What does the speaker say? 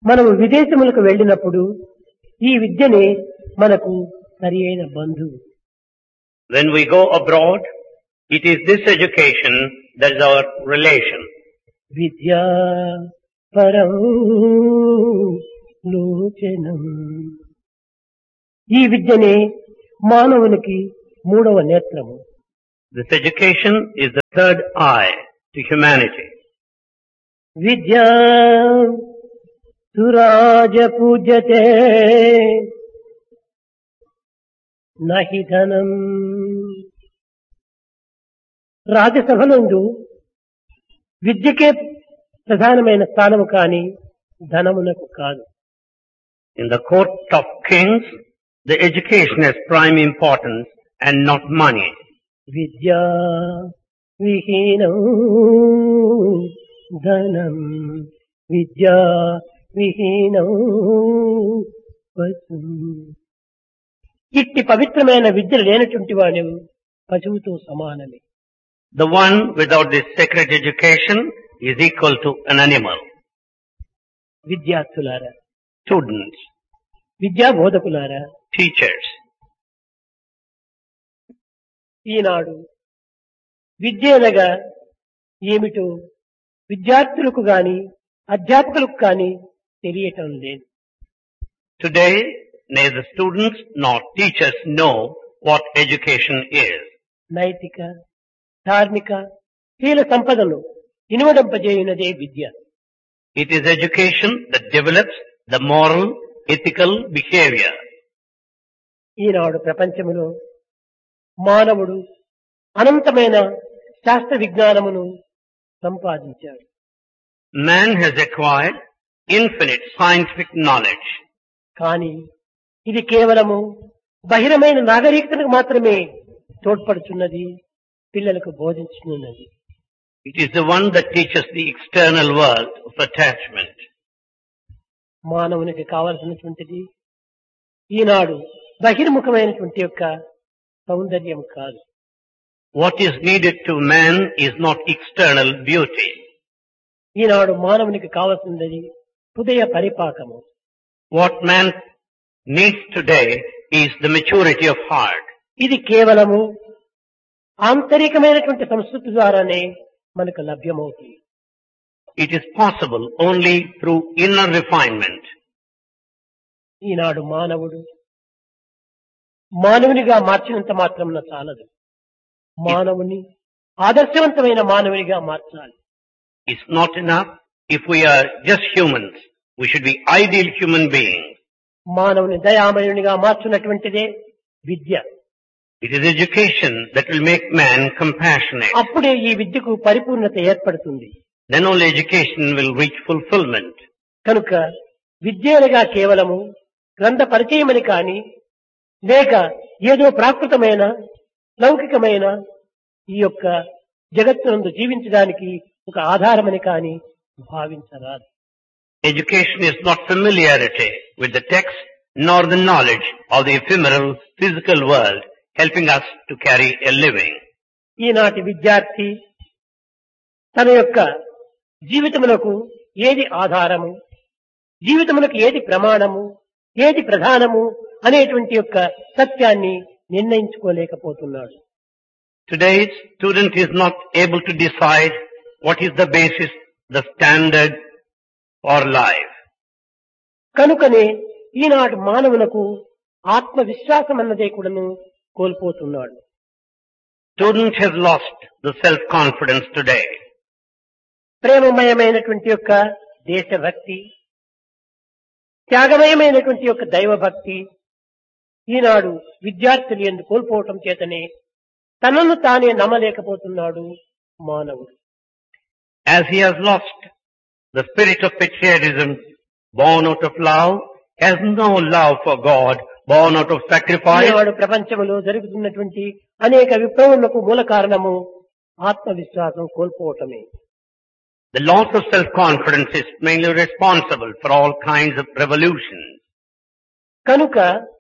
మనము విదేశములకు వెళ్ళినప్పుడు ఈ విద్యనే మనకు సరి అయిన బంధువు When we go abroad, it is this education that is our relation. విద్యా పరం లోచనం ఈ విద్యనే మానవునికి మూడవ నేత్రము This education is the third eye to humanity. విద్యా సురాజ పూజ్యతే నహి ధనం రాజసభనందు విద్యకే ప్రధానమైన స్థానము కాని ధనమునకు కాదు In the court of kings, the education has prime importance and not money. విద్యా విహీనం ధనం విద్యా విహీనం పశు ఇట్టి పవిత్రమైన విద్య లేనటువంటి వాడు పశువుతో సమానమే The one without this sacred education is equal to an animal. విద్యార్థులారా Students, విద్యా బోధకులారా teachers, ఈనాడు విద్య అనగా ఏమిటో విద్యార్థులకు గాని అధ్యాపకులకు గాని తెలియటం లేదు today neither students nor teachers know what education is. నైతిక ధార్మిక శీల సంపదను ఇనువడింపజేయునదే విద్య It is education that develops the moral, ethical behavior. ఈనాడు ప్రపంచములో మానవుడు అనంతమైన శాస్త్ర విజ్ఞానమును సంపాదించాడు Man has acquired infinite scientific knowledge. కానీ ఇది కేవలము బహిరమైన నాగరికతకు మాత్రమే తోడ్పడుచున్నది పిల్లలకు బోధించుతున్నది It is the one that teaches the external world of attachment. మానవునికి కావలసినటువంటిది ఈనాడు బహిర్ముఖమైనటువంటి యొక్క సౌందర్యం కాదు What is needed to man is not external beauty. ఈనాడు మానవునికి కావలసినది హృదయ పరిపాకము What man needs today is the maturity of heart. ఇది కేవలము ఆంతరికమైనటువంటి సంస్కృతి ద్వారానే మనకు లభ్యమవుతుంది It is possible only through inner refinement. ఈనాడు మానవుడు మానవునిగా మార్చినంత మాత్రం చాలదు మానవుని ఆదర్శవంతమైన మానవునిగా మార్చాలి It's not enough if we are just humans. We should be ideal human beings. మానవుని దయామయునిగా మార్చున్నటువంటిదే విద్య It is education that will make man compassionate. అప్పుడే ఈ విద్యకు పరిపూర్ణత ఏర్పడుతుంది Then only education will reach fulfillment. కనుక విద్య అనగా కేవలము గ్రంథ పరిచయమని కాని లేక ఏదో ప్రాకృతమైన లౌకికమైన ఈ యొక్క జగత్తునందు జీవించడానికి ఒక ఆధారమని కాని భావించరాదు Education is not familiarity with the text nor the knowledge of the ephemeral physical world helping us to carry a living. ఈనాటి విద్యార్థి తన యొక్క జీవితమునకు ఏది ఆధారము జీవితమునకు ఏది ప్రమాణము ఏది ప్రధానము అనేటువంటి యొక్క సత్యాన్ని నిర్ణయించుకోలేకపోతున్నాడు Today's student is not able to decide what is the basis, the standard for life. కనుకనే ఈనాటి మానవులకు ఆత్మవిశ్వాసం అన్నదే కూడాను కోల్పోతున్నాడు Student has lost the self-confidence today. ప్రేమమయమైనటువంటి యొక్క దేశభక్తి త్యాగమయమైనటువంటి యొక్క దైవభక్తి ఈనాడు విద్యార్థులు ఎందు కోల్పోవటం చేతనే తనను తానే నమ్మలేకపోతున్నాడు మానవుడు As he has lost the spirit of patriotism born out of love, has no love for God, born out of sacrifice, ఈనాడు ప్రపంచంలో జరుగుతున్నటువంటి అనేక విప్లవములకు మూల కారణము ఆత్మవిశ్వాసం కోల్పోవటమే The loss of self-confidence is mainly responsible for all kinds of revolutions. కనుక